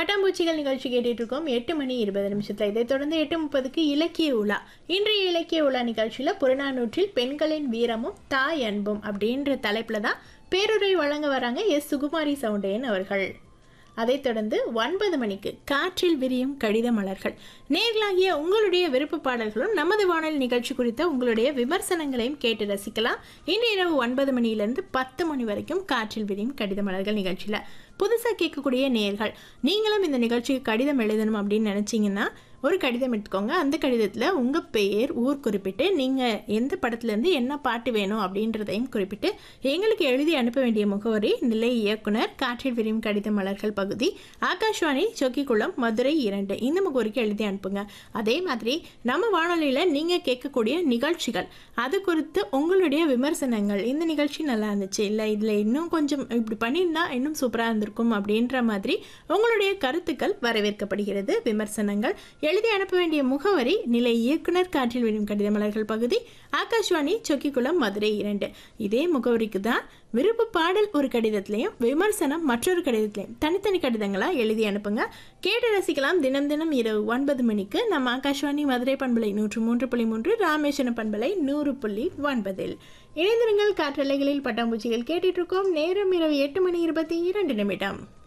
பட்டாம்பூச்சிகள் நிகழ்ச்சி கேட்டுட்டு இருக்கோம் எட்டு மணி இருபது நிமிஷத்துல இதை தொடர்ந்து எட்டு முப்பதுக்கு இலக்கிய உலா இன்றைய இலக்கிய உலா நிகழ்ச்சியில புறநானூற்றில் பெண்களின் வீரமும் தாய் அன்பும் அப்படின்ற தலைப்புல தான் பேருரை வழங்க வராங்க எஸ் சுகுமாரி சவுண்டேன் அவர்கள் அதைத் தொடர்ந்து ஒன்பது மணிக்கு காற்றில் விரியும் கடித மலர்கள் நேர்களாகிய உங்களுடைய விருப்ப பாடல்களும் நமது வானொலி நிகழ்ச்சி குறித்த உங்களுடைய விமர்சனங்களையும் கேட்டு ரசிக்கலாம் இன்று இரவு ஒன்பது மணியிலிருந்து பத்து மணி வரைக்கும் காற்றில் விரியும் கடித மலர்கள் நிகழ்ச்சியில் புதுசாக கேட்கக்கூடிய நேர்கள் நீங்களும் இந்த நிகழ்ச்சிக்கு கடிதம் எழுதணும் அப்படின்னு நினச்சிங்கன்னா ஒரு கடிதம் எடுத்துக்கோங்க அந்த கடிதத்தில் உங்கள் பெயர் ஊர் குறிப்பிட்டு நீங்கள் எந்த படத்துலேருந்து என்ன பாட்டு வேணும் அப்படின்றதையும் குறிப்பிட்டு எங்களுக்கு எழுதி அனுப்ப வேண்டிய முகவரி நிலை இயக்குனர் காற்றில் விரியும் கடித மலர்கள் பகுதி ஆகாஷ்வாணி சொக்கிக்குளம் மதுரை இரண்டு இந்த முகவரிக்கு எழுதி அனுப்புங்க அதே மாதிரி நம்ம வானொலியில் நீங்கள் கேட்கக்கூடிய நிகழ்ச்சிகள் அது குறித்து உங்களுடைய விமர்சனங்கள் இந்த நிகழ்ச்சி நல்லா இருந்துச்சு இல்லை இதில் இன்னும் கொஞ்சம் இப்படி பண்ணியிருந்தா இன்னும் சூப்பராக இருந்திருக்கும் அப்படின்ற மாதிரி உங்களுடைய கருத்துக்கள் வரவேற்கப்படுகிறது விமர்சனங்கள் எழுதி அனுப்ப வேண்டிய முகவரி நிலை இயக்குனர் காற்றில் விடும் கடித மலர்கள் பகுதி ஆகாஷ்வாணி சொக்கிக்குளம் மதுரை இரண்டு இதே முகவரிக்கு தான் விருப்ப பாடல் ஒரு கடிதத்திலையும் விமர்சனம் மற்றொரு கடிதத்திலையும் தனித்தனி கடிதங்களாக எழுதி அனுப்புங்க கேட்டு ரசிக்கலாம் தினம் தினம் இரவு ஒன்பது மணிக்கு நம்ம ஆகாஷ்வாணி மதுரை பண்பலை நூற்று மூன்று புள்ளி மூன்று ராமேஸ்வரம் பண்பலை நூறு புள்ளி ஒன்பதில் இணைந்திருங்கள் காற்றலைகளில் பட்டாம்பூச்சிகள் கேட்டுட்டு இருக்கோம் நேரம் இரவு எட்டு மணி இருபத்தி இரண்டு நிமிடம்